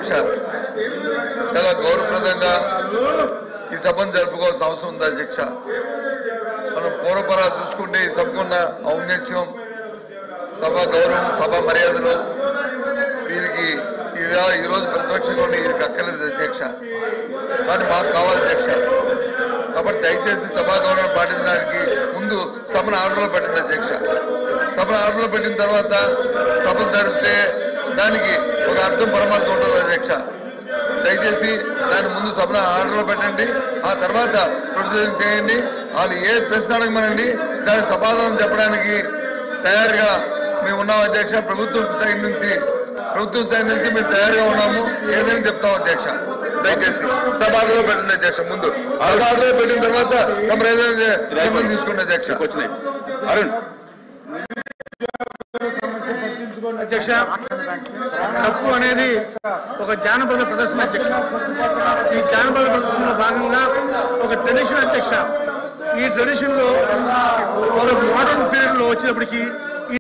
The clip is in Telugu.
అధ్యక్ష చాలా గౌరవప్రదంగా ఈ సభను జరుపుకోవాల్సిన అవసరం ఉంది అధ్యక్ష మనం పూర్వపరా చూసుకుంటే ఈ సభకున్న ఔన్నత్యం సభ గౌరవం సభ మర్యాదలు వీరికి ఇలా ఈరోజు ప్రతిపక్షంగా ఉన్న వీరికి అక్కర్లేదు అధ్యక్ష కానీ మాకు కావాలి అధ్యక్ష కాబట్టి దయచేసి సభా గౌరవం పాటించడానికి ముందు సభను ఆర్డర్లో పెట్టండి అధ్యక్ష సభను ఆర్డర్లో పెట్టిన తర్వాత సభ జరిపితే దానికి ఒక అర్థం పరమార్థం ఉంటుంది అధ్యక్ష దయచేసి దాని ముందు సభను ఆర్డర్లో పెట్టండి ఆ తర్వాత ప్రొసీజర్ చేయండి వాళ్ళు ఏ ప్రశ్న అడగమనండి దానికి సమాధానం చెప్పడానికి తయారుగా మేము ఉన్నాం అధ్యక్ష ప్రభుత్వం సైడ్ నుంచి ప్రభుత్వం సైడ్ నుంచి మేము తయారుగా ఉన్నాము ఏదైనా చెప్తాం అధ్యక్ష దయచేసి సభలో పెట్టండి అధ్యక్ష ముందు సభలో పెట్టిన తర్వాత తమరు ఏదైనా నిర్ణయం తీసుకోండి అధ్యక్ష వచ్చినాయి అరుణ్ అధ్యక్ష తప్పు అనేది ఒక జానపద ప్రదర్శన అధ్యక్ష ఈ జానపద ప్రదర్శనలో భాగంగా ఒక ట్రెడిషన్ అధ్యక్ష ఈ ట్రెడిషన్ లో ఒక మోడర్న్ పీరియడ్ లో వచ్చినప్పటికీ